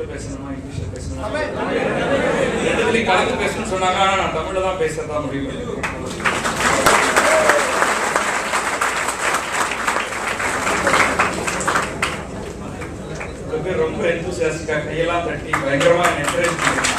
தமிழ்ல பேசணுமா இங்கிலீஷ்ல பேசணுமா ரெண்டுத்துலயும் கலந்து பேசணும்னு சொன்னாங்க ஆனா நான் தமிழ்ல தான் பேசுறதா முடிவு பண்ணிருக்கேன். சில பேர் ரொம்ப enthusiastic-ஆ கையெல்லாம் தட்டி பயங்கரமா என்கரேஜ்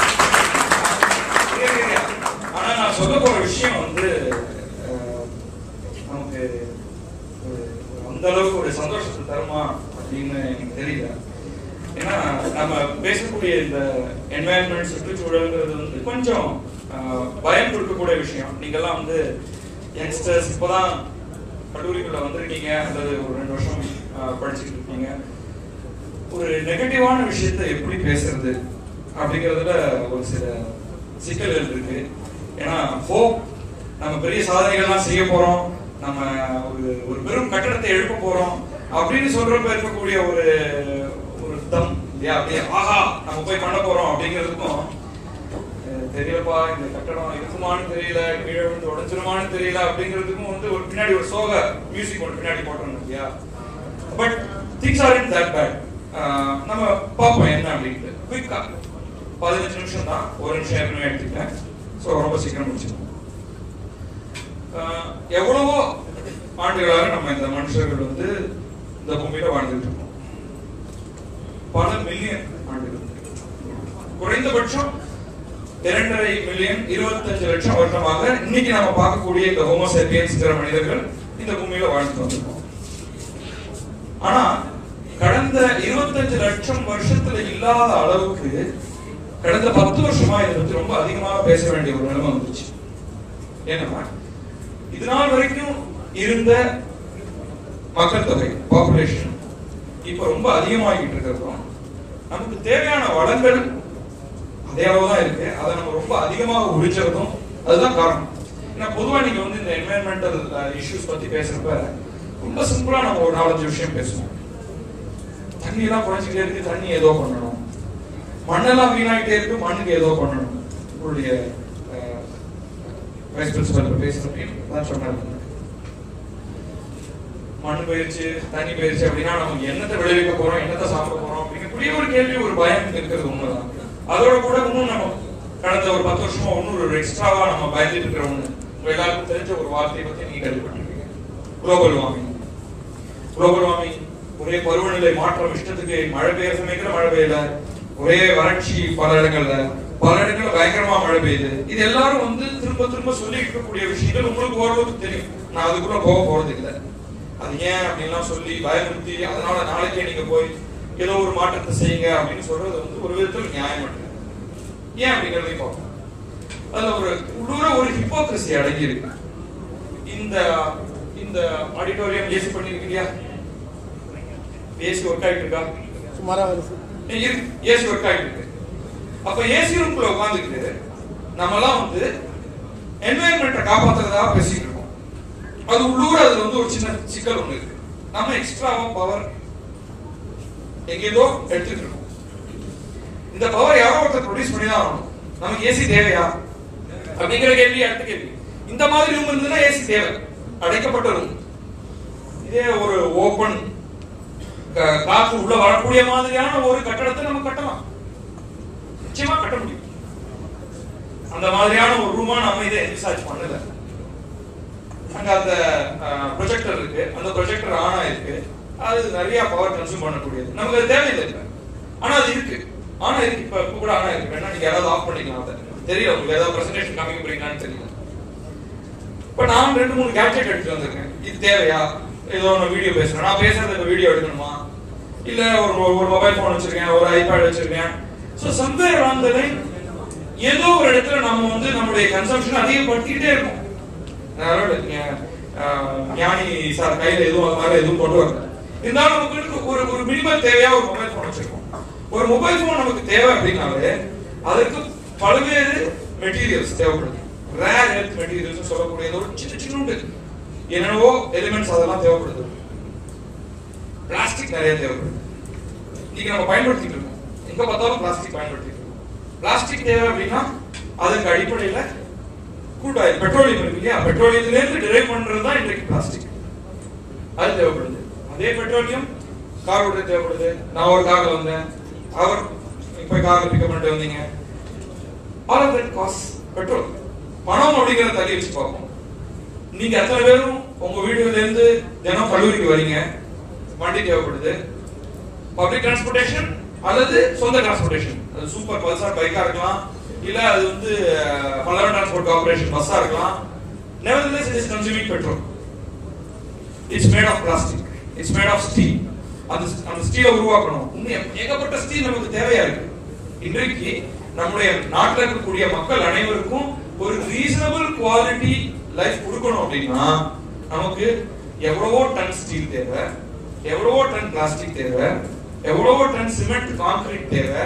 ஆனா நான் சொல்ல போற விஷயம் வந்து அஹ், நமக்கு ஒரு- ஒரு அந்த அளவுக்கு ஒரு சந்தோஷத்தை தருமா அப்படின்னு எனக்கு தெரியல ஏன்னா நம்ம பேசக்கூடிய இந்த என்வாயன்மெண்ட் சுற்றுச்சூழல்ங்கிறது வந்து கொஞ்சம் அஹ், பயம் கொடுக்கக்கூடிய விஷயம் நீங்கெல்லாம் வந்து யங்ஸ்டர்ஸ் இப்போதான் கல்லூரிக்குள்ள வந்திருக்கீங்க அல்லது ஒரு ரெண்டு வருஷம் அஹ், படிச்சுட்டு இருக்கீங்க ஒரு நெகட்டிவான விஷயத்தை எப்படி பேசுறது அப்படிங்கிறதுல ஒரு சில சிக்கல்கள் இருக்கு ஏன்னா ஹோப் நம்ம பெரிய சாதனைகள்லாம் செய்ய போறோம் நம்ம ஒரு ஒரு பெரும் கட்டடத்தை எழுப்ப போறோம் அப்படின்னு சொல்றப்ப இருக்கக்கூடிய ஒரு ஒரு தம் இல்லையா அப்படியே ஆஹா நம்ம போய் பண்ண போறோம் அப்படிங்கிறதுக்கும் அஹ், தெரியலப்பா இந்த கட்டடம் இருக்குமான்னு தெரியல கீழே விழுந்து உடஞ்சிருமான்னு தெரியல அப்படிங்கிறதுக்கும் வந்து ஒரு பின்னாடி ஒரு சோக மியூசிக் ஒன்று பின்னாடி போட்டோம் இல்லையா but things are in that bad நம்ம பார்ப்போம் என்ன அப்படின்ட்டு குயிக்கா பதினஞ்சு நிமிஷம் தான் ஒரு நிமிஷம் ஏற்கனவே எடுத்துக்கிட்டேன் ஸோ ரொம்ப சீக்கிரம் முடிச்சிருக்கோம் ஆஹ் எவ்வளவோ ஆண்டுகளாக நம்ம இந்த மனுஷர்கள் வந்து இந்த பூமியில வாழ்ந்துட்டு இருக்கோம் பல மில்லியன் ஆண்டுகள் குறைந்தபட்சம் இரண்டரை மில்லியன் இருபத்தஞ்சு லட்சம் வருஷமாக இன்னைக்கு நாம பார்க்கக்கூடிய இந்த ஹோமோசேபியன்ஸ்ங்கிற மனிதர்கள் இந்த பூமியில வாழ்ந்து வந்திருக்கோம் ஆனா கடந்த இருபத்தஞ்சு லட்சம் வருஷத்துல இல்லாத அளவுக்கு கடந்த பத்து வருஷமா இதை பத்தி ரொம்ப அதிகமாக பேச வேண்டிய ஒரு நிலைமை வந்துச்சு ஏன்னா இது நாள் வரைக்கும் இருந்த மக்கள் தொகை பாப்புலேஷன் இப்ப ரொம்ப அதிகமாகிட்டு இருக்கிறதும் நமக்கு தேவையான வளங்கள் அதே அளவுதான் இருக்கு அதை நம்ம ரொம்ப அதிகமாக உரிச்சதும் அதுதான் காரணம் ஏன்னா பொதுவா நீங்க வந்து இந்த என்வாயன்மெண்டல் இஷ்யூஸ் பத்தி பேசுறப்ப ரொம்ப சிம்பிளா நம்ம ஒரு நாலஞ்சு விஷயம் பேசுவோம் தண்ணி எல்லாம் குறைஞ்சிட்டே இருக்கு தண்ணி ஏதோ பண்ணணும் மண்ணெல்லாம் வீணாயிட்டே இருக்கு மண்ணுக்கு ஏதோ பண்ணணும் உங்களுடைய வைஸ் பிரின்சிபல் பேசுறப்ப தான் சொன்னாங்க மண் போயிருச்சு தண்ணி போயிருச்சு அப்படின்னா நம்ம என்னத்தை விளைவிக்க போறோம் என்னத்தை சாப்பிட போறோம் அப்படிங்கக்கூடிய ஒரு கேள்வி ஒரு பயம் இருக்கிறது உண்மைதான் அதோட கூட இன்னும் நம்ம கடந்த ஒரு பத்து வருஷமா இன்னும் ஒரு எக்ஸ்ட்ராவா நம்ம பயந்துட்டு இருக்கிற ஒண்ணு உங்க எல்லாருக்கும் தெரிஞ்ச ஒரு வார்த்தையை பத்தி நீங்க கேள்விப்பட்டிருக்கீங்க குளோபல் வார்மிங் குளோபல் வார்மிங் ஒரே பருவநிலை மாற்றம் இஷ்டத்துக்கு மழை பெய்ய சமயத்துல மழை பெய்யல ஒரே வறட்சி பல இடங்கள்ல பல இடங்கள்ல பயங்கரமா மழை பெய்யுது இது எல்லாரும் வந்து திரும்ப திரும்ப சொல்லி இருக்கக்கூடிய விஷயங்கள் உங்களுக்கு ஓரளவுக்கு தெரியும் நான் அதுக்குள்ள போக போறது இல்லை அது ஏன் அப்படின்லாம் சொல்லி பயமுறுத்தி அதனால நாளைக்கே நீங்க போய் ஏதோ ஒரு மாற்றத்தை செய்யுங்க அப்படின்னு சொல்றது வந்து ஒரு விதத்தில் நியாயமற்றது ஏன் அப்படிங்கறதையும் பார்ப்போம் அதுல ஒரு உள்ளூர ஒரு ஹிப்போக்ரசி அடங்கி இருக்கு இந்த இந்த ஆடிட்டோரியம் ஏசி பண்ணிருக்கீங்க ஏசி ஒர்க் ஆயிட்டு இருக்கா சுமாரா வருது ஏய், இருக்கு ஏசி ஒர்க் ஆயிட்டு இருக்கு அப்ப ஏசி ரூம்குள்ள உட்காந்துக்கிட்டு நம்மலாம் வந்து என்வாயன்மெண்ட்டை காப்பாத்துறதா பேசிட்டு இருக்கோம் அது உள்ளூர அதுல வந்து ஒரு சின்ன சிக்கல் ஒண்ணு இருக்கு நம்ம எக்ஸ்ட்ராவா பவர் எங்கேதோ எடுத்துட்டு இருக்கோம் இந்த பவர் யாரோ ஒருத்தர் ப்ரொடியூஸ் பண்ணி தான் ஆகணும் நமக்கு ஏசி தேவையா அப்படிங்கிற கேள்வி அடுத்த கேள்வி இந்த மாதிரி ரூம் இருந்ததுன்னா ஏசி தேவை அடைக்கப்பட்ட ரூம் இதே ஒரு ஓபன் காற்று உள்ள வரக்கூடிய மாதிரியான ஒரு கட்டடத்தை நம்ம கட்டலாம் நிச்சயமா கட்ட முடியும் அந்த மாதிரியான ஒரு ரூமா நம்ம இதை என்விசார்ஜ் பண்ணல அங்க அந்த ப்ரொஜெக்டர் இருக்கு அந்த ப்ரொஜெக்டர் ஆன் ஆயிருக்கு அது நிறைய பவர் கன்சூம் பண்ணக்கூடியது நமக்கு அது தேவையில்லை இப்ப ஆனா அது இருக்கு ஆனா இருக்கு இப்ப இப்ப கூட ஆனா இருக்கு வேணா நீங்க யாராவது ஆஃப் பண்ணிக்கலாம் அதை தெரியல உங்களுக்கு ஏதாவது பிரசன்டேஷன் காமிக்க போறீங்களான்னு தெரியல இப்ப நான் ரெண்டு மூணு கேட்ஜெட் எடுத்து வந்திருக்கேன் இது தேவையா ஏதோ ஒன்று வீடியோ பேசுறேன் நான் பேசுறது இப்ப வீடியோ எடுக்கணுமா இல்ல ஒரு ஒரு மொபைல் போன் வச்சிருக்கேன் ஒரு ஐபேட் வச்சிருக்கேன் so somewhere on the line ஏதோ ஒரு இடத்துல நம்ம வந்து நம்மளுடைய கன்சம்ஷன் அதிகப்படுத்திக்கிட்டே இருக்கோம் அதனால நீங்க, ஆஹ், ஞானி சார் கையில எதுவும் அது மாதிரி எதுவும் கொண்டு வரல இருந்தாலும் நமக்கு இருக்கு ஒரு ஒரு மினிமம் தேவையா ஒரு மொபைல் போன் வச்சிருக்கோம் ஒரு மொபைல் போன் நமக்கு தேவை அப்படின்னாலே அதுக்கு பல்வேறு மெட்டீரியல்ஸ் தேவைப்படுது ரேர் ஹெல்த் மெட்டீரியல்ஸ் சொல்லக்கூடியது ஒரு சின்ன சின்ன என்னென்னவோ எலிமெண்ட்ஸ் அதெல்லாம் தேவைப்படுது பிளாஸ்டிக் நிறைய தேவைப்படுது இன்னைக்கு நம்ம பயன்படுத்திட்டு இருக்கோம் எங்க பார்த்தாலும் பிளாஸ்டிக் பயன்படுத்திட்டு இருக்கோம் பிளாஸ்டிக் தேவை அப்படின்னா அதுக்கு அடிப்படையில crude oil பெட்ரோலியம் இருக்கு இல்லையா பெட்ரோலியத்துல இருந்து டிரைவ் பண்றது தான் இன்றைக்கு பிளாஸ்டிக் அது தேவைப்படுது அதே பெட்ரோலியம் கார் ஓட்ட தேவைப்படுது நான் ஒரு கார்ல வந்தேன் அவர் நீங்க போய் கார்ல பிக்கப் பண்ணிட்டு வந்தீங்க all of that cost petrol பணம் அப்படிங்கறத தள்ளி வச்சு பார்ப்போம் நீங்க எத்தனை பேரும் உங்க வீடுல இருந்து தினம் கல்லூரிக்கு வரீங்க வண்டி தேவைப்படுது பப்ளிக் டிரான்ஸ்போர்ட்டேஷன் அல்லது சொந்த டிரான்ஸ்போர்ட்டேஷன் அது சூப்பர் பல்சார் பைக்கா இருக்கலாம் இல்ல அது வந்து பல்லவன் டிரான்ஸ்போர்ட் கார்பரேஷன் பஸ்ஸா இருக்கலாம் nevertheless it is consuming petrol it's made of plastic it's made of steel அந்த அந்த ஸ்டீலை உருவாக்கணும் இன்னும் ஏகப்பட்ட ஸ்டீல் நமக்கு தேவையா இருக்கு இன்றைக்கு நம்முடைய நாட்டில் இருக்கக்கூடிய மக்கள் அனைவருக்கும் ஒரு ரீசனபிள் குவாலிட்டி லைஃப் கொடுக்கணும் அப்படின்னா நமக்கு எவ்வளவோ டன் ஸ்டீல் தேவை எவ்வளவோ டன் பிளாஸ்டிக் தேவை எவ்வளவோ டன் சிமெண்ட் கான்கிரீட் தேவை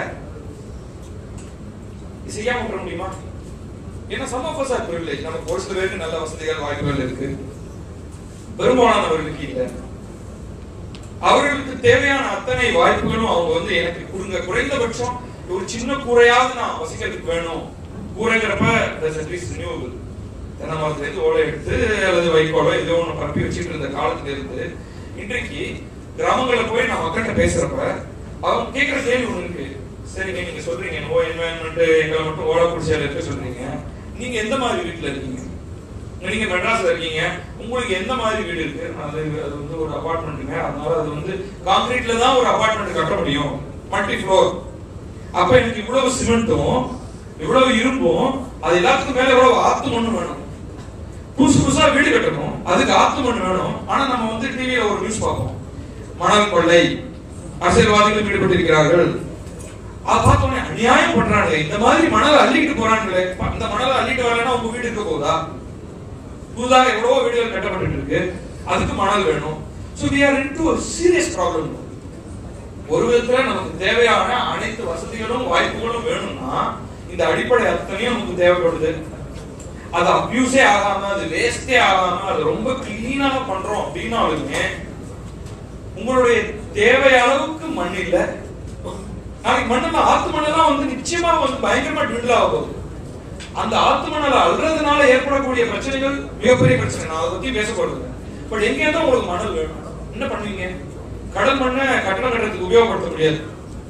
இது செய்யாம விட முடியுமா ஏன்னா some of us are privilege நமக்கு ஒரு சில பேருக்கு நல்ல வசதிகள் வாய்ப்புகள் இருக்கு பெரும்பாலானவர்களுக்கு இல்ல அவர்களுக்கு தேவையான அத்தனை வாய்ப்புகளும் அவங்க வந்து எனக்கு கொடுங்க குறைந்தபட்சம் ஒரு சின்ன கூரையாவது நான் வசிக்கிறதுக்கு வேணும் கூரைங்கிறப்ப ரினியூவபிள் தென்னை மரத்துல இருந்து ஓலை எடுத்து அல்லது வைக்கோலோ ஏதோ ஒண்ணு பரப்பி வச்சுட்டு இருந்த காலத்துல இருந்து இன்றைக்கு கிராமங்கள்ல போய் நான் மக்கள்கிட்ட பேசுறப்ப அவங்க கேட்கிற கேள்வி ஒண்ணு இருக்கு சரிங்க நீங்க சொல்றீங்க நோ என்வாயன்மெண்ட் எங்களை மட்டும் ஓலை குடிசையில இருக்க சொல்றீங்க நீங்க எந்த மாதிரி வீட்டுல இருக்கீங்க நீங்க மெட்ராஸ்ல இருக்கீங்க உங்களுக்கு எந்த மாதிரி வீடு இருக்கு அது அது வந்து ஒரு அபார்ட்மெண்ட்டுங்க அதனால அது வந்து கான்கிரீட்ல தான் ஒரு அபார்ட்மெண்ட் கட்ட முடியும் மல்டி ஃப்ளோர் அப்ப எனக்கு இவ்வளவு சிமெண்ட்டும் இவ்வளவு இரும்பும் அது எல்லாத்துக்கும் மேல இவ்வளவு ஆத்து மண்ணு வேணும் புதுசு புதுசா வீடு கட்டணும் அதுக்கு ஆத்து மண் வேணும் ஆனா நம்ம வந்து டிவியில ஒரு நியூஸ் பார்ப்போம் மணல் கொள்ளை அரசியல்வாதிகள் ஈடுபட்டிருக்கிறார்கள் அதை பார்த்தோன்னே அநியாயம் பண்றாங்க இந்த மாதிரி மணலை அள்ளிட்டு போறாங்களே இந்த மணலை அள்ளிட்டு வரலன்னா உங்க வீடு இருக்க போதா புதுதாக எவ்வளவோ வீடுகள் கட்டப்பட்டு இருக்கு அதுக்கு மணல் வேணும் so we are into serious problem ஒரு விதத்துல நமக்கு தேவையான அனைத்து வசதிகளும் வாய்ப்புகளும் வேணும்னா இந்த அடிப்படை அத்தனையும் நமக்கு தேவைப்படுது அது அபியூஸே ஆகாம அது வேஸ்டே ஆகாம அது ரொம்ப கிளீனாக பண்றோம் அப்படின்னாலுமே உங்களுடைய தேவை அளவுக்கு மண் இல்ல நாளைக்கு மண்ணெல்லாம் ஆத்து மண்ணெல்லாம் வந்து நிச்சயமா வந்து பயங்கரமா ட்விண்டில் ஆக போகுது அந்த ஆத்து மணலை அல்றதுனால ஏற்படக்கூடிய பிரச்சனைகள் மிகப்பெரிய பிரச்சனை நான் அதை பத்தி பேச போறது பட் எங்க இருந்தா உங்களுக்கு மணல் வேணும் என்ன பண்ணுவீங்க கடல் மண்ணை கட்டடம் கட்டுறதுக்கு உபயோகப்படுத்த முடியாது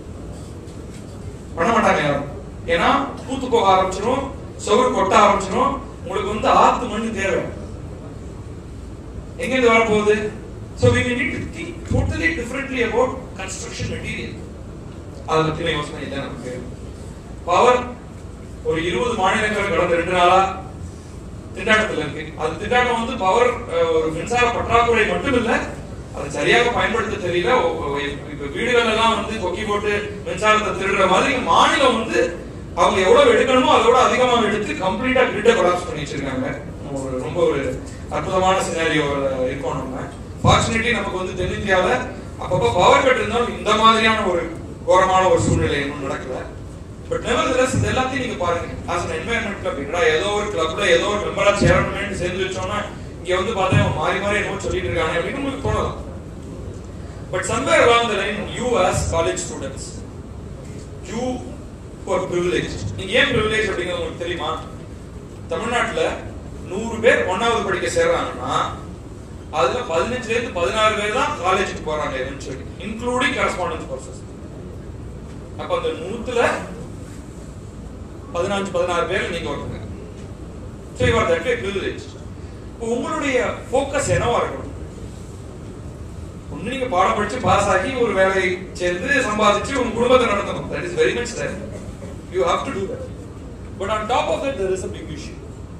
பண்ண மாட்டாங்க யாரும் ஏன்னா பூத்து போக ஆரம்பிச்சிடும் சவுறு கொட்ட ஆரம்பிச்சிடும் உங்களுக்கு வந்து ஆத்து மண் தேவை எங்க இருந்து வரப்போகுது so we need to think totally differently about construction material அதை பத்தின யோசனை இல்லை நமக்கு பவர் ஒரு இருபது மாநிலங்கள் கடந்த ரெண்டு நாளா திண்டாட்டத்துல இருக்கு அது திண்டாட்டம் வந்து பவர் ஒரு மின்சார பற்றாக்குறை மட்டும் இல்ல அது சரியாக பயன்படுத்த தெரியல ஒ- ஒ- இப்ப வீடுகள் எல்லாம் வந்து கொக்கி போட்டு மின்சாரத்தை திருடுற மாதிரி மாநிலம் வந்து அவங்க எவ்வளவு எடுக்கணுமோ அதோட அதிகமா எடுத்து கம்ப்ளீட்டா கிரிட்ட கொலாப்ஸ் பண்ணி வச்சிருக்காங்க ஒரு ரொம்ப ஒரு அற்புதமான சினாரியோ இருக்கோம் நம்ம ஃபார்ச்சுனேட்லி நமக்கு வந்து தென்னிந்தியால அப்பப்ப பவர் கட் இருந்தாலும் இந்த மாதிரியான ஒரு கோரமான ஒரு சூழ்நிலை இன்னும் நடக்கல பட் நெவர்தலஸ் இது எல்லாத்தையும் நீங்க பாருங்க ஆஸ் an environment club என்னடா ஏதோ ஒரு கிளப்ல ஏதோ ஒரு மெம்பரா சேரணும்னு சேர்ந்து வச்சோம்னா இங்க வந்து பார்த்தா இவன் மாறி மாறி என்னமோ சொல்லிட்டு இருக்காங்க அப்படின்னு உங்களுக்கு தோணலாம் but somewhere along the line you as college students you for privilege நீங்க ஏன் privilege அப்படிங்கிறது உங்களுக்கு தெரியுமா தமிழ்நாட்டுல நூறு பேர் ஒன்னாவது படிக்க சேர்றாங்கன்னா அதுல பதினஞ்சுல இருந்து பதினாறு பேர் தான் காலேஜுக்கு போறாங்க எவென்ச்சுவலி இன்க்ளூடிங் கரஸ்பாண்டன்ஸ் கோர்சஸ் அப்ப அந்த நூத்துல பதினஞ்சு பதினாறு பேர் நீங்க ஒருத்தங்க so you are that way privilege இப்போ உங்களுடைய ஃபோக்கஸ் என்னவா இருக்கணும் ஒண்ணு நீங்க பாடம் படிச்சு பாஸ் ஆகி ஒரு வேலை சேர்ந்து சம்பாதிச்சு உங்க குடும்பத்தை நடத்தணும் that is very much there you have to do that but on top of that there is a big issue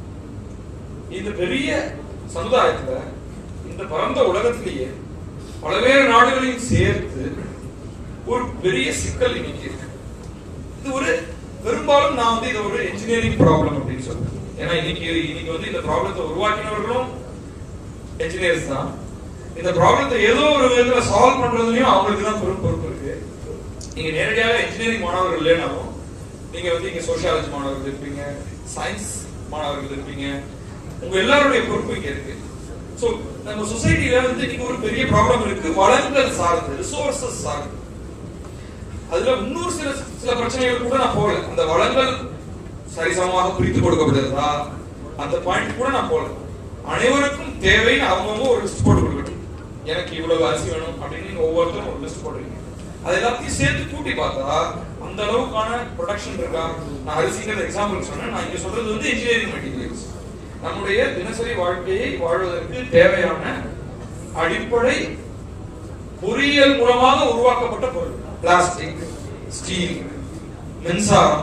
இந்த பெரிய சமுதாயத்துல இந்த பரந்த உலகத்திலேயே பல்வேறு நாடுகளையும் சேர்த்து ஒரு பெரிய சிக்கல் இன்னைக்கு இருக்கு இது ஒரு பெரும்பாலும் நான் வந்து இது ஒரு இன்ஜினியரிங் ப்ராப்ளம் அப்படின்னு சொல்றேன் ஏன்னா இன்னைக்கு இன்னைக்கு வந்து இந்த ப்ராப்ளத்தை உருவாக்கினவர்களும் என்ஜினியர்ஸ் தான் இந்த ப்ராப்ளத்தை ஏதோ ஒரு விதத்துல சால்வ் பண்றதுலயும் அவங்களுக்கு தான் பெரும் பொறுப்பு இருக்கு நீங்க நேரடியாக இன்ஜினியரிங் மாணவர்கள் இல்லைனாலும் நீங்க வந்து இங்க சோசியாலஜி மாணவர்கள் இருப்பீங்க சயின்ஸ் மாணவர்கள் இருப்பீங்க உங்க எல்லாருடைய பொறுப்பு இங்க இருக்கு சோ நம்ம சொசைட்டில வந்து இன்னைக்கு ஒரு பெரிய ப்ராப்ளம் இருக்கு வளங்கள் சார்ந்து ரிசோர்சஸ் சார்ந்து அதுல இன்னொரு சில சில பிரச்சனைகள் கூட நான் போகல அந்த வளங்கள் சரிசமமாக பிரித்து கொடுக்கப்படுறதா அந்த பாயிண்ட் கூட நான் போகல அனைவருக்கும் தேவைன்னு அவங்கவுங்க ஒரு லிஸ்ட் போட்டு கொடுக்கட்டும் எனக்கு இவ்வளவு அரிசி வேணும் அப்படின்னு நீங்க ஒவ்வொருத்தரும் ஒரு லிஸ்ட் போடுறீங்க அது எல்லாத்தையும் சேர்த்து கூட்டி பார்த்தா அந்த அளவுக்கான ப்ரொடக்ஷன் இருக்கா நான் அரிசிங்கிற எக்ஸாம்பிள் சொன்னேன் நான் இங்க சொல்றது வந்து இன்ஜினியரிங் மெட்டீரியல்ஸ் நம்முடைய தினசரி வாழ்க்கையை வாழ்வதற்கு தேவையான அடிப்படை பொறியியல் மூலமாக உருவாக்கப்பட்ட பொருள் பிளாஸ்டிக் ஸ்டீல் மின்சாரம்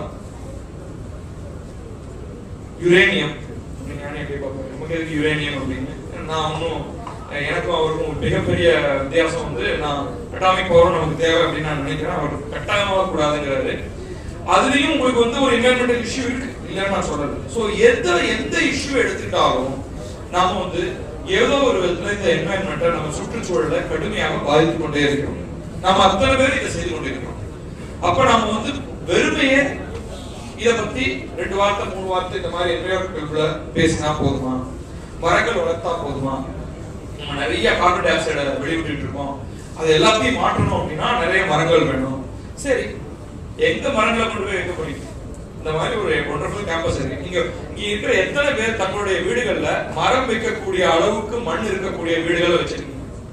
யுரேனியம் ஞானி எப்படி பார்ப்பாரு நமக்கு எதுக்கு யுரேனியம் அப்படின்னு நான் ஒன்றும் எனக்கும் அவருக்கும் ஒரு மிகப்பெரிய வித்தியாசம் வந்து நான் அட்டாமிக் பவரும் நமக்கு தேவை அப்படின்னு நான் நினைக்கிறேன் அவர் கட்டாயமாக கூடாதுங்கிறாரு அதுலயும் உங்களுக்கு வந்து ஒரு என்வரன்மெண்டல் இஷ்யூ இருக்கு இல்லைன்னு நான் சொல்லல சோ எந்த எந்த இஷ்யூ எடுத்துக்கிட்டாலும் நாம வந்து ஏதோ ஒரு விதத்துல இந்த என்வரன்மெண்ட்டை நம்ம சுற்றுச்சூழலை கடுமையாக பாதித்து கொண்டே இருக்கிறோம் நாம அத்தனை பேர் இதை செய்து கொண்டிருக்கிறோம் அப்ப நாம வந்து வெறுமையே இத பத்தி ரெண்டு வார்த்தை மூணு வார்த்தை இந்த மாதிரி என்வரன்மெண்ட்ல பேசினா போதுமா மரங்கள் வளர்த்தா போதுமா நம்ம நிறைய கார்பன் டை ஆக்சைடை வெளியிட்டு இருக்கோம் அது எல்லாத்தையும் மாற்றணும் அப்படின்னா நிறைய மரங்கள் வேணும் சரி எங்க மரங்களை கொண்டு போய் வைக்க போறீங்க இந்த மாதிரி ஒரு ஒண்டர்ஃபுல் கேம்பஸ் இருக்கு நீங்க இங்க இருக்கிற எத்தனை பேர் தங்களுடைய வீடுகள்ல மரம் வைக்கக்கூடிய அளவுக்கு மண் இருக்கக்கூடிய வீடுகளை வச்சிருக்கீங்க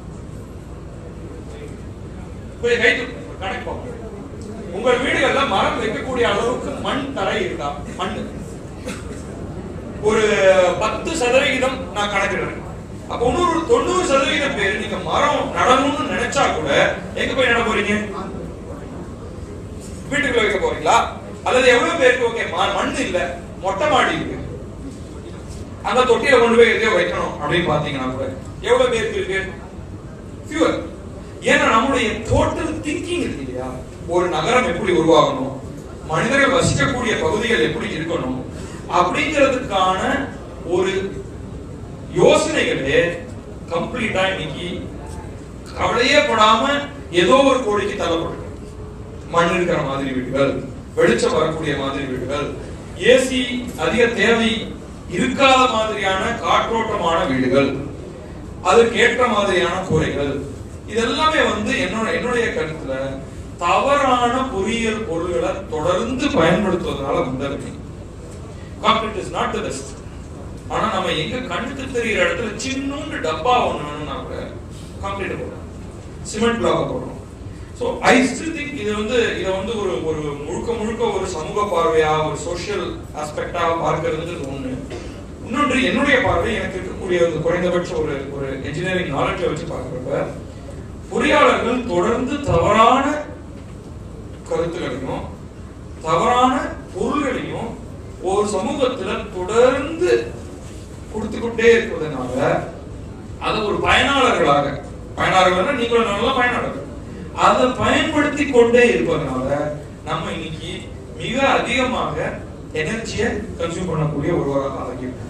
கொஞ்சம் கை தூக்கு, கணக்கு பார்ப்போம் உங்கள் வீடுகள்ல மரம் வைக்கக்கூடிய அளவுக்கு மண் தரை இருக்கா மண் ஒரு பத்து சதவிகிதம் நான் கணக்கிடுறேன் அப்ப இன்னொரு தொண்ணூறு சதவிகிதம் பேர் நீங்க மரம் நடணும்னு நினைச்சா கூட எங்க போய் நட போறீங்க வீட்டுக்குள்ள வைக்க போறீங்களா அல்லது எவ்வளவு பேருக்கு ஓகே மண் இல்ல மொட்டை மாடி இருக்கு அந்த தொட்டியில கொண்டு போய் எதையோ வைக்கணும் அப்படின்னு பாத்தீங்கன்னா கூட எவ்வளவு பேருக்கு இருக்கு ஃபியூவர் ஏன்னா நம்முடைய டோட்டல் திங்கிங் இருக்கு இல்லையா ஒரு நகரம் எப்படி உருவாகணும் மனிதர்கள் வசிக்கக்கூடிய பகுதிகள் எப்படி இருக்கணும் அப்படிங்கிறதுக்கான ஒரு யோசனைகளே கம்ப்ளீட்டா இன்னைக்கு கவலையே படாம ஏதோ ஒரு கோடிக்கு தள்ளப்பட்டு மண் இருக்கிற மாதிரி வீடுகள் வெளிச்சம் வரக்கூடிய மாதிரி வீடுகள் ஏசி அதிக தேவை இருக்காத மாதிரியான காற்றோட்டமான வீடுகள் அதற்கு ஏற்ற மாதிரியான கூரைகள் இதெல்லாமே வந்து என்னோட என்னுடைய கருத்துல தவறான பொறியியல் பொருள்களை தொடர்ந்து பயன்படுத்துவதனால வந்தது concrete is not the best ஆனா நம்ம எங்க கண்ணுக்கு தெரியுற இடத்துல சின்னூண்டு டப்பா ஒண்ணு வேணும்னா கூட கான்கிரீட் போடுறோம் சிமெண்ட் பிளாக் போடுறோம் ஸோ ஐ ஸ்டில் திங்க் இது வந்து இதை வந்து ஒரு ஒரு முழுக்க முழுக்க ஒரு சமூக பார்வையா ஒரு சோஷியல் ஆஸ்பெக்டா பார்க்கறதுன்றது ஒண்ணு இன்னொன்று என்னுடைய பார்வை எனக்கு இருக்கக்கூடிய ஒரு குறைந்தபட்ச ஒரு ஒரு என்ஜினியரிங் நாலேஜை வச்சு பார்க்குறப்ப பொறியாளர்கள் தொடர்ந்து தவறான கருத்துக்களையும் தவறான பொருள்களையும் ஒரு சமூகத்துல தொடர்ந்து கொடுத்துக்கொண்டே இருப்பதனால அது ஒரு பயனாளர்களாக பயனாளர்கள் நீங்களும் நல்ல பயனாளர்கள் அதை பயன்படுத்தி கொண்டே இருப்பதனால நம்ம இன்னைக்கு மிக அதிகமாக எனர்ஜியை கன்சியூம் பண்ணக்கூடிய ஒருவராக ஆகியிருக்கோம்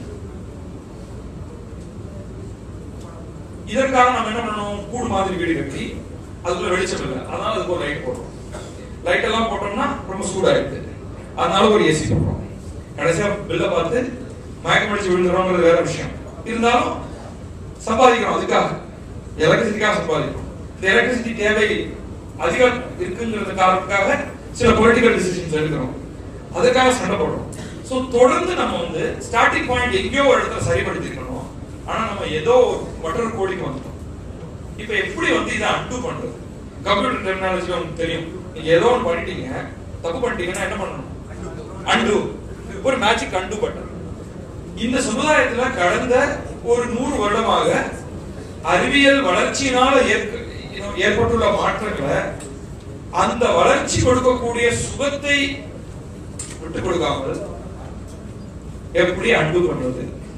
இதற்காக நம்ம என்ன பண்ணணும் கூடு மாதிரி வீடு கட்டி அதுக்குள்ள வெளிச்சம் இல்லை அதனால அதுக்கு ஒரு லைட் போடுறோம் லைட் எல்லாம் போட்டோம்னா ரொம்ப சூடாயிடுது அதனால ஒரு ஏசி போடுறோம் கடைசியா பில்ல பார்த்து மயக்கம் அடிச்சு விழுந்துறோங்கிறது வேற விஷயம் இருந்தாலும் சம்பாதிக்கிறோம் அதுக்காக எலக்ட்ரிசிட்டிக்காக சம்பாதிக்கிறோம் இந்த எலக்ட்ரிசிட்டி தேவை அதிகம் இருக்குங்கிறது காரணத்துக்காக சில பொலிட்டிக்கல் டிசிஷன்ஸ் எடுக்கிறோம் அதுக்காக சண்டை போடுறோம் சோ தொடர்ந்து நம்ம வந்து ஸ்டார்டிங் பாயிண்ட் எங்கேயோ ஒரு இடத்துல சரிப்படுத்திக்கணும் ஆனா நம்ம ஏதோ மற்றொரு கோடிக்கு வந்துட்டோம் இப்ப எப்படி வந்து இதை அன்டூ பண்றது கம்ப்யூட்டர் டெக்னாலஜி உங்களுக்கு தெரியும் நீங்க ஏதோ ஒன்று பண்ணிட்டீங்க தப்பு பண்ணிட்டீங்கன்னா என்ன பண்ணணும் அன்டூ ஒரு மேஜிக் அன்டூ பட்டன் இந்த சமுதாயத்துல கடந்த ஒரு நூறு வருடமாக அறிவியல் வளர்ச்சியினால ஏற்க- ஏற்பட்டுள்ள மாற்றங்களை அந்த வளர்ச்சி கொடுக்கக்கூடிய சுகத்தை விட்டு கொடுக்காமல் எப்படி அன்பு பண்றது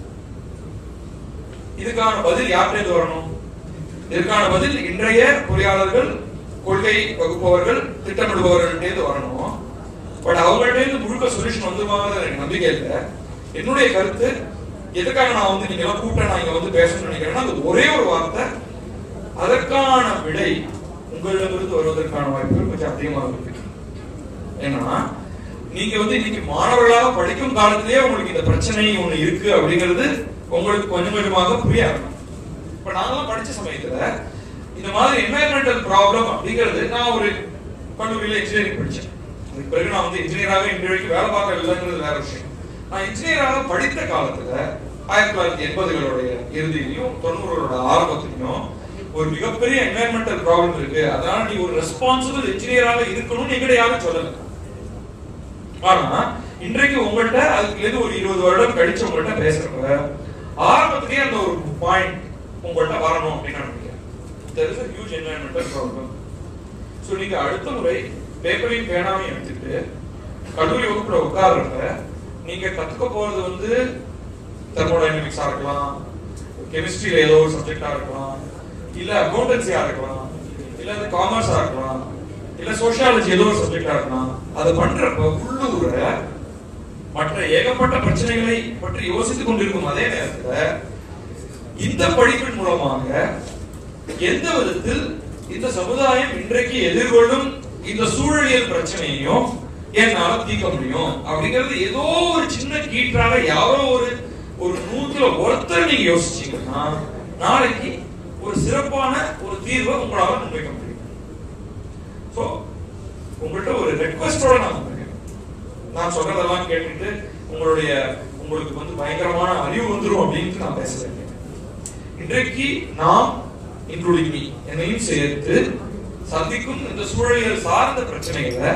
இதுக்கான பதில் யார்கிட்ட வரணும் இதற்கான பதில் இன்றைய பொறியாளர்கள் கொள்கை வகுப்பவர்கள் திட்டமிடுபவர்கள்ட்டேந்து வரணும் பட் அவங்கள்ட்ட இருந்து முழுக்க சொல்யூஷன் வந்துருவாங்க எனக்கு நம்பிக்கை இல்லை என்னுடைய கருத்து எதுக்காக நான் வந்து நீங்க எல்லாம் கூப்பிட்ட நான் இங்க வந்து பேசணும்னு நினைக்கிறேன்னா அது ஒரே ஒரு வார்த்தை அதற்கான விடை உங்களிடமிருந்து வருவதற்கான வாய்ப்புகள் கொஞ்சம் அதிகமாக இருக்கு ஏன்னா நீங்க வந்து இன்னைக்கு மாணவர்களாக படிக்கும் காலத்திலேயே உங்களுக்கு இந்த பிரச்சனை ஒண்ணு இருக்கு அப்படிங்கிறது உங்களுக்கு கொஞ்சம் கொஞ்சமாக புரிய ஆரம்பிக்கும் இப்ப நாங்கெல்லாம் படிச்ச சமயத்துல இந்த மாதிரி என்வாயன்மெண்டல் ப்ராப்ளம் அப்படிங்கிறது நான் ஒரு கல்லூரியில இன்ஜினியரிங் படிச்சேன் அதுக்கு பிறகு நான் வந்து இன்ஜினியராக இன்று வரைக்கும் வேலை பார்க்க இல்லைங்கிறது வேற விஷயம் நான் இன்ஜினியராக படித்த காலத்துல ஆயிரத்தி தொள்ளாயிரத்தி எண்பதுகளுடைய இறுதியிலையும் தொண்ணூறுகளோட ஆரம்பத்திலையும் ஒரு மிகப்பெரிய என்வாயன்மெண்டல் ப்ராப்ளம் இருக்கு அதனால நீ ஒரு ரெஸ்பான்சிபிள் இன்ஜினியராக இருக்கணும்னு எங்கிட்ட யாரும் சொல்லல ஆனா இன்றைக்கு உங்கள்ட்ட அதுல இருந்து ஒரு இருபது வருடம் கழிச்சு உங்கள்ட்ட பேசுறப்ப ஆரம்பத்திலேயே அந்த ஒரு பாயிண்ட் உங்கள்ட்ட வரணும் அப்படின்னு நான் நினைக்கிறேன் there is a huge environmental problem so நீங்க அடுத்த முறை பேப்பரையும் பேனாவையும் எடுத்துட்டு கல்லூரி வகுப்புல உட்கார்றப்ப நீங்க கத்துக்க போறது வந்து தெர்மோடைனமிக்ஸா இருக்கலாம் கெமிஸ்ட்ரியில ஏதோ ஒரு சப்ஜெக்டா இருக்கலாம் இல்ல அக்கௌண்டன்சியா இருக்கலாம் இல்ல அது காமர்ஸா இருக்கலாம் இல்ல சோஷியாலஜி ஏதோ ஒரு சப்ஜெக்டா இருக்கலாம் அது பண்றப்ப உள்ளூர மற்ற ஏகப்பட்ட பிரச்சனைகளை பற்றி யோசித்துக் கொண்டிருக்கும் அதே நேரத்துல இந்த படிப்பின் மூலமாக எந்த விதத்தில் இந்த சமுதாயம் இன்றைக்கு எதிர்கொள்ளும் இந்த சூழலியல் பிரச்சனையையும் என்னால தீர்க்க முடியும் அப்படிங்கிறது ஏதோ ஒரு சின்ன கீற்றாக யாரோ ஒரு ஒரு நூத்துல ஒருத்தர் நீங்க யோசிச்சீங்கன்னா நாளைக்கு ஒரு சிறப்பான ஒரு தீர்வை உங்களால முன்வைக்க முடியும் சோ உங்கள்கிட்ட ஒரு ரெக்வஸ்டோட நான் வந்திருக்கேன் நான் சொல்றதெல்லாம் கேட்டுட்டு உங்களுடைய உங்களுக்கு வந்து பயங்கரமான அறிவு வந்துரும் அப்படின்னு நான் பேசுறேன் இன்றைக்கு நாம் இன்க்ளூடிங் மீ என்னையும் சேர்த்து சந்திக்கும் இந்த சூழலியல் சார்ந்த பிரச்சனைகளை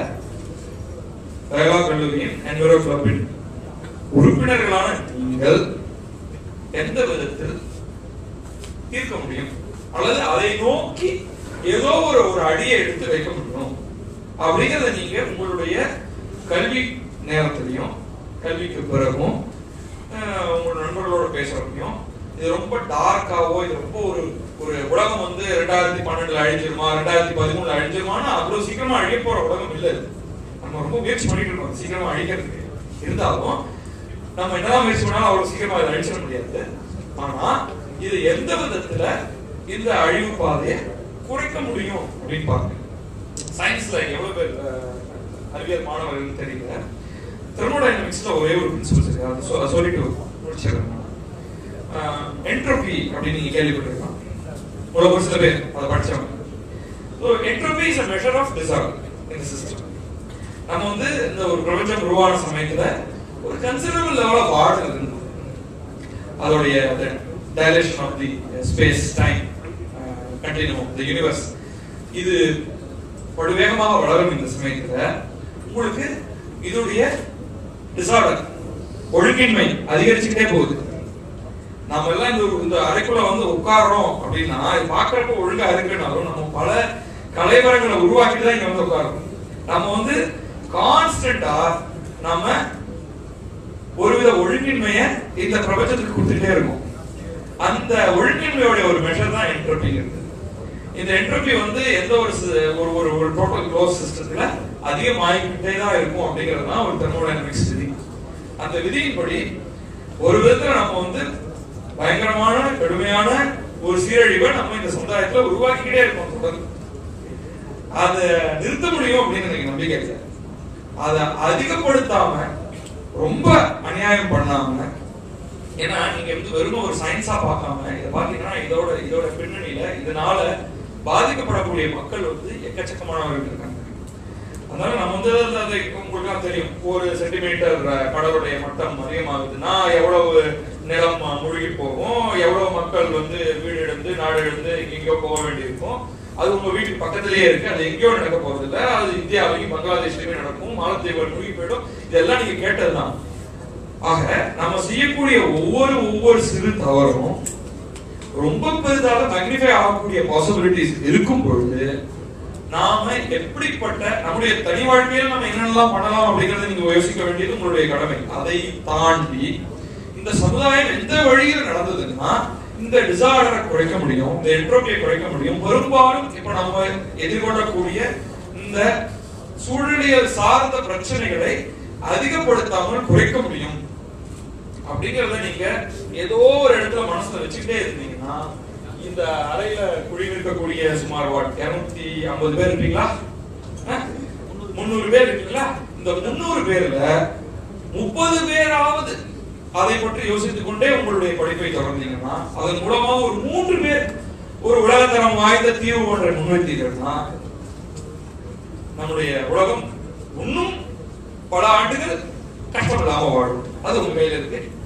ரேகா கல்லூரியின் என்வரோ கிளப்பின் உறுப்பினர்களான நீங்கள் எந்த விதத்தில் தீர்க்க முடியும் அல்லது அதை நோக்கி ஏதோ ஒரு ஒரு அடியை எடுத்து வைக்க முடியும் அப்படிங்கறத நீங்க உங்களுடைய கல்வி நேரத்திலையும் கல்விக்கு பிறகும் அஹ், உங்க நண்பர்களோட பேசுறப்பையும் இது ரொம்ப டார்க்காவோ இது ரொம்ப ஒரு ஒரு உலகம் வந்து ரெண்டாயிரத்தி பன்னெண்டுல அழிஞ்சிருமா ரெண்டாயிரத்தி பதிமூணுல அழிஞ்சிருமான்னு அவ்வளவு சீக்கிரமா அழிய போற உலகம் இல்ல இது நம்ம ரொம்ப முயற்சி பண்ணிட்டு இருக்கோம் சீக்கிரமா அழிக்கிறதுக்கு இருந்தாலும் நம்ம என்னதான் முயற்சி பண்ணாலும் அவ்வளவு சீக்கிரமா அதை அழிச்சிட முடியாது ஆனா இது எந்த விதத்துல இந்த அழிவு பாதையை குறைக்க முடியும் அப்படின்னு பாருங்க சயின்ஸ்ல எவ்வளவு பேர் அஹ், அறிவியல் மாணவர்கள் தெரியல தெர்மோடைனமிக்ஸ்ல ஒரே ஒரு பிரின்சிபல் இருக்கு அதை சொ- சொல்லிட்டு முடிச்சிடறேன் என்ட்ரோபி அப்படின்னு நீங்க கேள்விப்பட்டிருக்கலாம் ஒரு ஒரு சில பேர் அதை படிச்சவங்க so entropy is a measure of disorder இந்த சிஸ்டம் நம்ம வந்து இந்த ஒரு பிரபஞ்சம் உருவான சமயத்துல ஒரு கன்சிடரபிள் லெவல் ஆஃப் ஆர்டர் இருந்தது அதோடைய dilation of the space time continuum the universe இது படுவேகமாக வளரும் இந்த சமயத்துல உங்களுக்கு இதோடைய டிசார்டர் ஒழுங்கின்மை அதிகரிச்சுக்கிட்டே போகுது நாம எல்லாம் இந்த இந்த அறைக்குள்ள வந்து உட்கார்றோம் அப்படின்னா இது பார்க்கறப்ப ஒழுங்கா இருக்குனாலும் நம்ம பல கலைவரங்களை உருவாக்கிட்டு தான் இங்க வந்து உட்கார்றோம் நம்ம வந்து கான்ஸ்டன்டா நாம ஒருவித ஒழுங்கின்மையை இந்த பிரபஞ்சத்துக்கு கொடுத்துட்டே இருக்கும் அந்த ஒழுங்கின்மையோட ஒரு மெஷர் தான் என்ட்ரோபிங்கிறது இந்த என்ட்ரோபி வந்து எந்த ஒரு சி- ஒரு ஒரு ஒரு டோட்டல் க்ளோஸ் சிஸ்டத்துல அதிகமாகிக்கிட்டே தான் இருக்கும் அப்படிங்கிறது தான் ஒரு தெர்மோடைனமிக்ஸ் விதி அந்த விதியின்படி ஒரு விதத்துல நம்ம வந்து பயங்கரமான கடுமையான ஒரு சீரழிவை நம்ம இந்த சமுதாயத்துல உருவாக்கிக்கிட்டே இருக்கோம் தொடர்ந்து அதை நிறுத்த முடியும் அப்படின்னு எனக்கு நம்பிக்கை இல்லை அதை அதிகப்படுத்தாம ரொம்ப அநியாயம் பண்ணாம ஏன்னா நீங்க வந்து வெறும் ஒரு சயின்ஸா பார்க்காம இதை பாத்தீங்கன்னா இதோட இதோட பின்னணியில இதனால பாதிக்கப்படக்கூடிய மக்கள் வந்து எக்கச்சக்கமானவர்கள் இருக்காங்க அதனால நம்ம வந்து அது- அது உங்களுக்கு தெரியும் ஒரு சென்டிமீட்டர் கடலுடைய மட்டம் அதிகமாகுதுன்னா எவ்வளவு நிலம் முழுகி போகும் எவ்வளவு மக்கள் வந்து வீடு இழந்து நாடு இழந்து எங்கேயோ போக வேண்டியிருக்கும் அது உங்க வீட்டுக்கு பக்கத்திலேயே இருக்கு அது எங்கேயோ நடக்க போறது இல்ல அது இந்தியாவிலையும் பங்களாதேஷ்லயுமே நடக்கும் மாலத்தீவுகள் முழுகி போயிடும் இதெல்லாம் நீங்க கேட்டதுதான் ஆக நம்ம செய்யக்கூடிய ஒவ்வொரு ஒவ்வொரு சிறு தவறும் ரொம்ப பெரிதாக மேக்னிஃபை ஆகக்கூடிய பாசிபிலிட்டிஸ் இருக்கும் பொழுது நாம எப்படிப்பட்ட நம்முடைய தனி வாழ்க்கையில் நம்ம என்னென்னலாம் பண்ணலாம் அப்படிங்கறத நீங்க யோசிக்க வேண்டியது உங்களுடைய கடமை அதை தாண்டி இந்த சமுதாயம் எந்த வழியில் நடந்ததுன்னா இந்த டிசார்டரை குறைக்க முடியும் இந்த என்ட்ரோபியை குறைக்க முடியும் பெரும்பாலும் இப்ப நம்ம எதிர்கொள்ளக்கூடிய இந்த சூழலியல் சார்ந்த பிரச்சனைகளை அதிகப்படுத்தாமல் குறைக்க முடியும் அப்படிங்கறத நீங்க ஏதோ ஒரு இடத்துல மனசுல வச்சுக்கிட்டே இருந்தீங்கன்னா இந்த அறையில குடியிருக்கக்கூடிய சுமார் வாட் இருநூத்தி ஐம்பது பேர் இருக்கீங்களா அஹ்? முந்நூறு பேர் இருக்கீங்களா இந்த முந்நூறு பேர்ல முப்பது பேராவது அதை பற்றி யோசித்துக் கொண்டே உங்களுடைய படிப்பை தொடர்ந்தீங்கன்னா அதன் மூலமா ஒரு மூன்று பேர் ஒரு உலகத்தரம் வாய்ந்த தீர்வு ஒன்றை முன்வைத்தீர்கள்னா நம்முடைய உலகம் இன்னும் பல ஆண்டுகள் கஷ்டம் இல்லாம வாழும் அது உங்க கையில இருக்கு